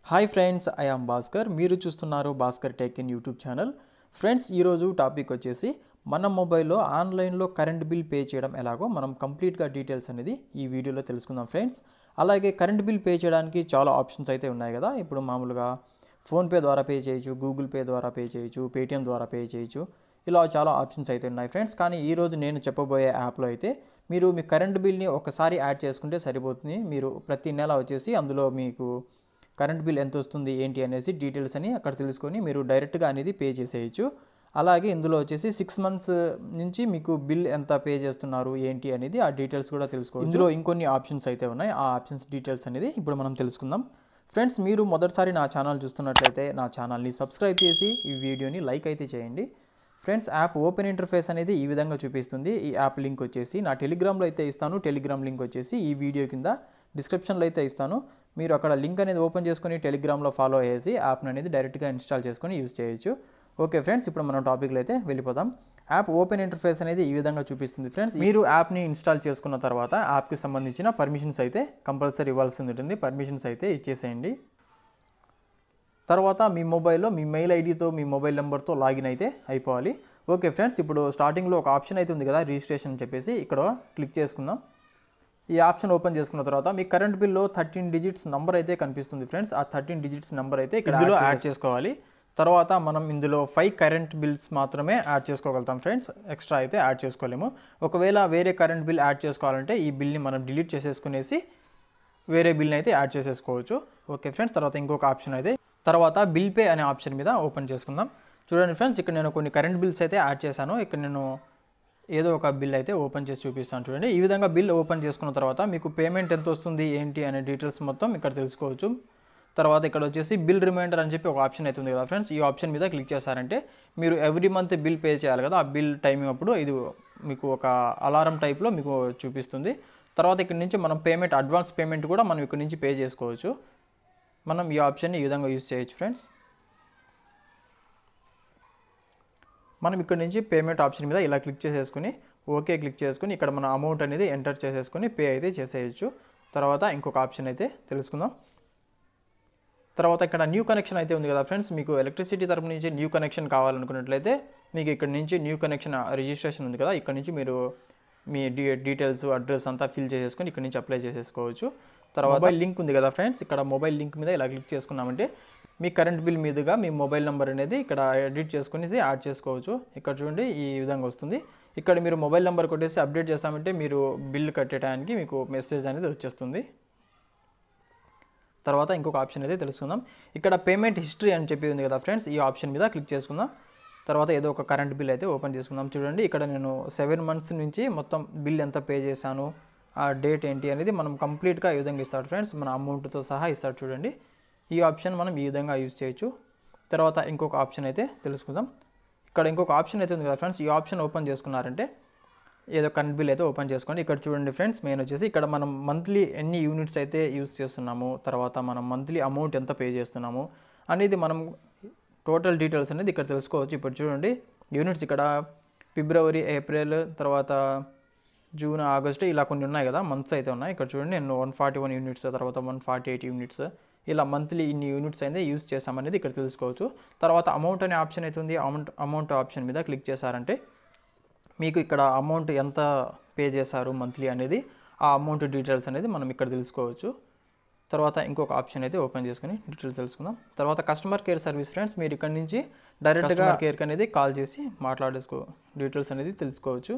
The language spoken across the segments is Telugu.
hi friends I am Bhaskar మీరు చూస్తున్నారు Bhaskar tech in YouTube channel friends ఈరోజు టాపిక్ వచ్చేసి మన మొబైల్లో ఆన్లైన్లో కరెంట్ బిల్ పే చేయడం ఎలాగో మనం కంప్లీట్గా డీటెయిల్స్ అనేది ఈ వీడియోలో తెలుసుకుందాం ఫ్రెండ్స్ అలాగే కరెంట్ బిల్ పే చేయడానికి చాలా ఆప్షన్స్ అయితే ఉన్నాయి కదా ఇప్పుడు మామూలుగా ఫోన్పే ద్వారా పే చేయొచ్చు గూగుల్ పే ద్వారా పే చేయొచ్చు పేటిఎం ద్వారా పే చేయొచ్చు ఇలా చాలా ఆప్షన్స్ అయితే ఉన్నాయి ఫ్రెండ్స్ కానీ ఈరోజు నేను చెప్పబోయే యాప్లో అయితే మీరు మీ కరెంట్ బిల్ని ఒకసారి యాడ్ చేసుకుంటే సరిపోతుంది మీరు ప్రతి నెల వచ్చేసి అందులో మీకు కరెంట్ బిల్ ఎంత వస్తుంది ఏంటి అనేసి డీటెయిల్స్ అని అక్కడ తెలుసుకొని మీరు డైరెక్ట్గా అనేది పే చేసేయచ్చు అలాగే ఇందులో వచ్చేసి సిక్స్ మంత్స్ నుంచి మీకు బిల్ ఎంత పే చేస్తున్నారు ఏంటి అనేది ఆ డీటెయిల్స్ కూడా తెలుసుకోవచ్చు ఇందులో ఇంకొన్ని ఆప్షన్స్ అయితే ఉన్నాయి ఆ ఆప్షన్స్ డీటెయిల్స్ అనేది ఇప్పుడు మనం తెలుసుకుందాం ఫ్రెండ్స్ మీరు మొదటిసారి నా ఛానల్ చూస్తున్నట్లయితే నా ఛానల్ని సబ్స్క్రైబ్ చేసి ఈ వీడియోని లైక్ అయితే చేయండి ఫ్రెండ్స్ యాప్ ఓపెన్ ఇంటర్ఫేస్ అనేది ఈ విధంగా చూపిస్తుంది ఈ యాప్ లింక్ వచ్చేసి నా టెలిగ్రామ్లో అయితే ఇస్తాను టెలిగ్రామ్ లింక్ వచ్చేసి ఈ వీడియో కింద డిస్క్రిప్షన్లో అయితే ఇస్తాను మీరు అక్కడ లింక్ అనేది ఓపెన్ చేసుకొని టెలిగ్రామ్లో ఫాలో అయ్యేసి యాప్ని అనేది డైరెక్ట్గా ఇన్స్టాల్ చేసుకొని యూజ్ చేయొచ్చు ఓకే ఫ్రెండ్స్ ఇప్పుడు మనం టాపిక్లో అయితే వెళ్ళిపోదాం యాప్ ఓపెన్ ఇంటర్ఫేస్ అనేది ఈ విధంగా చూపిస్తుంది ఫ్రెండ్స్ మీరు యాప్ని ఇన్స్టాల్ చేసుకున్న తర్వాత యాప్కి సంబంధించిన పర్మిషన్స్ అయితే కంపల్సరీ ఇవ్వాల్సి ఉంటుంది పర్మిషన్స్ అయితే ఇచ్చేసేయండి తర్వాత మీ మొబైల్లో మీ మెయిల్ ఐడితో మీ మొబైల్ నెంబర్తో లాగిన్ అయితే అయిపోవాలి ఓకే ఫ్రెండ్స్ ఇప్పుడు స్టార్టింగ్లో ఒక ఆప్షన్ అయితే ఉంది కదా రిజిస్ట్రేషన్ అని చెప్పేసి ఇక్కడ క్లిక్ చేసుకుందాం ఈ ఆప్షన్ ఓపెన్ చేసుకున్న తర్వాత మీ కరెంట్ బిల్లో థర్టీన్ డిజిట్స్ నెంబర్ అయితే కనిపిస్తుంది ఫ్రెండ్స్ ఆ థర్టీన్ డిజిట్స్ నెంబర్ అయితే ఇక్కడ ఇందులో యాడ్ చేసుకోవాలి తర్వాత మనం ఇందులో ఫైవ్ కరెంట్ బిల్స్ మాత్రమే యాడ్ చేసుకోగలుగుతాం ఫ్రెండ్స్ ఎక్స్ట్రా అయితే యాడ్ చేసుకోలేము ఒకవేళ వేరే కరెంట్ బిల్ యాడ్ చేసుకోవాలంటే ఈ బిల్ని మనం డిలీట్ చేసేసుకునేసి వేరే బిల్ని అయితే యాడ్ చేసేసుకోవచ్చు ఓకే ఫ్రెండ్స్ తర్వాత ఇంకొక ఆప్షన్ అయితే తర్వాత బిల్ పే అనే ఆప్షన్ మీద ఓపెన్ చేసుకుందాం చూడండి ఫ్రెండ్స్ ఇక్కడ నేను కొన్ని కరెంట్ బిల్స్ అయితే యాడ్ చేశాను ఇక్కడ నేను ఏదో ఒక బిల్ అయితే ఓపెన్ చేసి చూపిస్తాను చూడండి ఈ విధంగా బిల్ ఓపెన్ చేసుకున్న తర్వాత మీకు పేమెంట్ ఎంత వస్తుంది ఏంటి అనే డీటెయిల్స్ మొత్తం ఇక్కడ తెలుసుకోవచ్చు తర్వాత ఇక్కడ వచ్చేసి బిల్ రిమైండర్ అని చెప్పి ఒక ఆప్షన్ అయితే ఉంది కదా ఫ్రెండ్స్ ఈ ఆప్షన్ మీద క్లిక్ చేశారంటే మీరు ఎవ్రీ మంత్ బిల్ పే చేయాలి కదా ఆ బిల్ టైమింగ్ అప్పుడు ఇది మీకు ఒక అలారం టైప్లో మీకు చూపిస్తుంది తర్వాత ఇక్కడ నుంచి మనం పేమెంట్ అడ్వాన్స్ పేమెంట్ కూడా మనం ఇక్కడ నుంచి పే చేసుకోవచ్చు మనం ఈ ఆప్షన్ని ఈ విధంగా యూజ్ చేయొచ్చు ఫ్రెండ్స్ మనం ఇక్కడ నుంచి పేమెంట్ ఆప్షన్ మీద ఇలా క్లిక్ చేసేసుకుని ఓకే క్లిక్ చేసుకుని ఇక్కడ మన అమౌంట్ అనేది ఎంటర్ చేసేసుకుని పే అయితే చేసేయచ్చు తర్వాత ఇంకొక ఆప్షన్ అయితే తెలుసుకుందాం తర్వాత ఇక్కడ న్యూ కనెక్షన్ అయితే ఉంది కదా ఫ్రెండ్స్ మీకు ఎలక్ట్రిసిటీ తరపు నుంచి న్యూ కనెక్షన్ కావాలనుకున్నట్లయితే మీకు ఇక్కడ నుంచి న్యూ కనెక్షన్ రిజిస్ట్రేషన్ ఉంది కదా ఇక్కడ నుంచి మీరు మీ డీ డీటెయిల్స్ అడ్రస్ అంతా ఫిల్ చేసేసుకొని ఇక్కడ నుంచి అప్లై చేసేసుకోవచ్చు తర్వాత మొబైల్ లింక్ ఉంది కదా ఫ్రెండ్స్ ఇక్కడ మొబైల్ లింక్ మీద ఇలా క్లిక్ చేసుకున్నామంటే మీ కరెంట్ బిల్ మీదుగా మీ మొబైల్ నెంబర్ అనేది ఇక్కడ ఎడిట్ చేసుకునేసి యాడ్ చేసుకోవచ్చు ఇక్కడ చూడండి ఈ విధంగా వస్తుంది ఇక్కడ మీరు మొబైల్ నెంబర్ కొట్టేసి అప్డేట్ చేస్తామంటే మీరు బిల్ కట్టేయడానికి మీకు మెసేజ్ అనేది వచ్చేస్తుంది తర్వాత ఇంకొక ఆప్షన్ అయితే తెలుసుకుందాం ఇక్కడ పేమెంట్ హిస్టరీ అని చెప్పి ఉంది కదా ఫ్రెండ్స్ ఈ ఆప్షన్ మీద క్లిక్ చేసుకుందాం తర్వాత ఏదో ఒక కరెంట్ బిల్ అయితే ఓపెన్ చేసుకుందాం చూడండి ఇక్కడ నేను సెవెన్ మంత్స్ నుంచి మొత్తం బిల్ ఎంత పే చేశాను ఆ డేట్ ఏంటి అనేది మనం కంప్లీట్గా ఈ విధంగా ఇస్తాడు ఫ్రెండ్స్ మన అమౌంట్తో సహా ఇస్తాడు చూడండి ఈ ఆప్షన్ మనం ఈ విధంగా యూజ్ చేయొచ్చు తర్వాత ఇంకొక ఆప్షన్ అయితే తెలుసుకుందాం ఇక్కడ ఇంకొక ఆప్షన్ అయితే ఉంది కదా ఫ్రెండ్స్ ఈ ఆప్షన్ ఓపెన్ చేసుకున్నారంటే ఏదో కరెంట్ బిల్ అయితే ఓపెన్ చేసుకోండి ఇక్కడ చూడండి ఫ్రెండ్స్ మెయిన్ వచ్చేసి ఇక్కడ మనం మంత్లీ ఎన్ని యూనిట్స్ అయితే యూజ్ చేస్తున్నాము తర్వాత మనం మంత్లీ అమౌంట్ ఎంత పే చేస్తున్నాము అనేది మనం టోటల్ డీటెయిల్స్ అనేది ఇక్కడ తెలుసుకోవచ్చు ఇప్పుడు చూడండి యూనిట్స్ ఇక్కడ ఫిబ్రవరి ఏప్రిల్ తర్వాత జూన్ ఆగస్ట్ ఇలా కొన్ని ఉన్నాయి కదా మంత్స్ అయితే ఉన్నాయి ఇక్కడ చూడండి నేను వన్ ఫార్టీ వన్ యూనిట్స్ తర్వాత వన్ ఫార్టీ ఎయిట్ యూనిట్స్ ఇలా మంత్లీ ఇన్ని యూనిట్స్ అయితే యూజ్ చేస్తామనేది ఇక్కడ తెలుసుకోవచ్చు తర్వాత అమౌంట్ అనే ఆప్షన్ అయితే ఉంది అమౌంట్ అమౌంట్ ఆప్షన్ మీద క్లిక్ చేశారంటే మీకు ఇక్కడ అమౌంట్ ఎంత పే చేశారు మంత్లీ అనేది ఆ అమౌంట్ డీటెయిల్స్ అనేది మనం ఇక్కడ తెలుసుకోవచ్చు తర్వాత ఇంకొక ఆప్షన్ అయితే ఓపెన్ చేసుకుని డీటెయిల్స్ తెలుసుకుందాం తర్వాత కస్టమర్ కేర్ సర్వీస్ ఫ్రెండ్స్ మీరు ఇక్కడ నుంచి డైరెక్ట్గా కేర్కి అనేది కాల్ చేసి మాట్లాడేసుకో డీటెయిల్స్ అనేది తెలుసుకోవచ్చు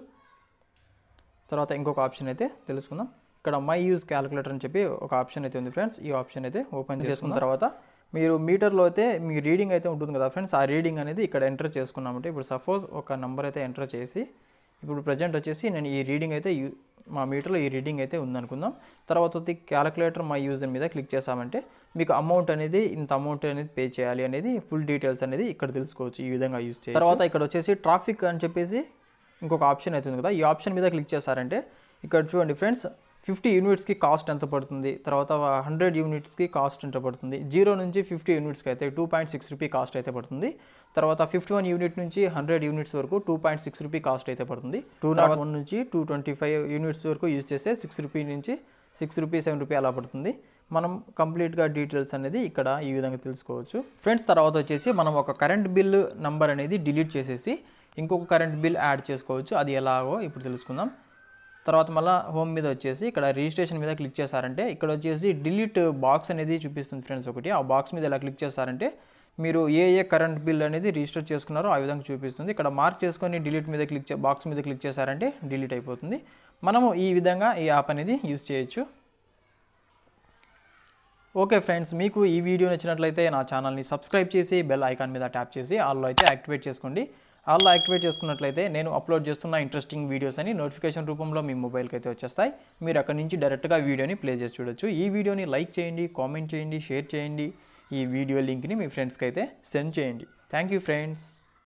తర్వాత ఇంకొక ఆప్షన్ అయితే తెలుసుకుందాం ఇక్కడ మై యూజ్ క్యాలిక్యులేటర్ అని చెప్పి ఒక ఆప్షన్ అయితే ఉంది ఫ్రెండ్స్ ఈ ఆప్షన్ అయితే ఓపెన్ చేసుకున్న తర్వాత మీరు మీటర్లో అయితే మీ రీడింగ్ అయితే ఉంటుంది కదా ఫ్రెండ్స్ ఆ రీడింగ్ అనేది ఇక్కడ ఎంటర్ చేసుకున్నామంటే ఇప్పుడు సపోజ్ ఒక నెంబర్ అయితే ఎంటర్ చేసి ఇప్పుడు ప్రజెంట్ వచ్చేసి నేను ఈ రీడింగ్ అయితే యూ మా మీటర్లో ఈ రీడింగ్ అయితే ఉందనుకుందాం తర్వాత వచ్చి క్యాలిక్యులేటర్ మై యూజ్ మీద క్లిక్ చేసామంటే మీకు అమౌంట్ అనేది ఇంత అమౌంట్ అనేది పే చేయాలి అనేది ఫుల్ డీటెయిల్స్ అనేది ఇక్కడ తెలుసుకోవచ్చు ఈ విధంగా యూజ్ చేయాలి తర్వాత ఇక్కడ వచ్చేసి ట్రాఫిక్ అని చెప్పేసి ఇంకొక ఆప్షన్ అవుతుంది కదా ఈ ఆప్షన్ మీద క్లిక్ చేశారంటే ఇక్కడ చూడండి ఫ్రెండ్స్ ఫిఫ్టీ యూనిట్స్కి కాస్ట్ ఎంత పడుతుంది తర్వాత హండ్రెడ్ యూనిట్స్కి కాస్ట్ ఎంత పడుతుంది జీరో నుంచి ఫిఫ్టీ యూనిట్స్కి అయితే two point six rupee cost అయితే పడుతుంది తర్వాత ఫిఫ్టీ వన్ యూనిట్ నుంచి హండ్రెడ్ యూనిట్స్ వరకు two point six rupee cost అయితే పడుతుంది టూ నాట్ వన్ నుంచి టూ ట్వంటీ ఫైవ్ యూనిట్స్ వరకు యూజ్ చేస్తే సిక్స్ రూపీ నుంచి సిక్స్ రూపీ సెవెన్ రూపీ అలా పడుతుంది మనం కంప్లీట్గా డీటెయిల్స్ అనేది ఇక్కడ ఈ విధంగా తెలుసుకోవచ్చు ఫ్రెండ్స్ తర్వాత వచ్చేసి మనం ఒక కరెంట్ బిల్ నంబర్ అనేది డిలీట్ చేసేసి ఇంకొక కరెంట్ బిల్ యాడ్ చేసుకోవచ్చు అది ఎలాగో ఇప్పుడు తెలుసుకుందాం తర్వాత మళ్ళీ హోమ్ మీద వచ్చేసి ఇక్కడ రిజిస్ట్రేషన్ మీద క్లిక్ చేశారంటే ఇక్కడ వచ్చేసి డిలీట్ బాక్స్ అనేది చూపిస్తుంది ఫ్రెండ్స్ ఒకటి ఆ బాక్స్ మీద ఎలా క్లిక్ చేశారంటే మీరు ఏ ఏ కరెంట్ బిల్ అనేది రిజిస్టర్ చేసుకున్నారో ఆ విధంగా చూపిస్తుంది ఇక్కడ మార్క్ చేసుకొని డిలీట్ మీద క్లిక్ చే బాక్స్ మీద క్లిక్ చేశారంటే డిలీట్ అయిపోతుంది మనము ఈ విధంగా ఈ యాప్ అనేది యూస్ చేయొచ్చు ఓకే ఫ్రెండ్స్ మీకు ఈ వీడియో నచ్చినట్లయితే నా ఛానల్ని సబ్స్క్రైబ్ చేసి బెల్ ఐకాన్ మీద ట్యాప్ చేసి ఆల్లో అయితే యాక్టివేట్ చేసుకోండి ఆల్లో యాక్టివేట్ చేసుకున్నట్లయితే నేను అప్లోడ్ చేస్తున్న ఇంట్రెస్టింగ్ వీడియోస్ అని నోటిఫికేషన్ రూపంలో మీ మొబైల్కి అయితే వచ్చేస్తాయి మీరు అక్కడి నుంచి డైరెక్ట్గా వీడియోని ప్లే చేసి చూడొచ్చు ఈ వీడియోని లైక్ చేయండి కామెంట్ చేయండి షేర్ చేయండి ఈ వీడియో లింక్ని మీ ఫ్రెండ్స్కి అయితే సెండ్ చేయండి థ్యాంక్ యూ ఫ్రెండ్స్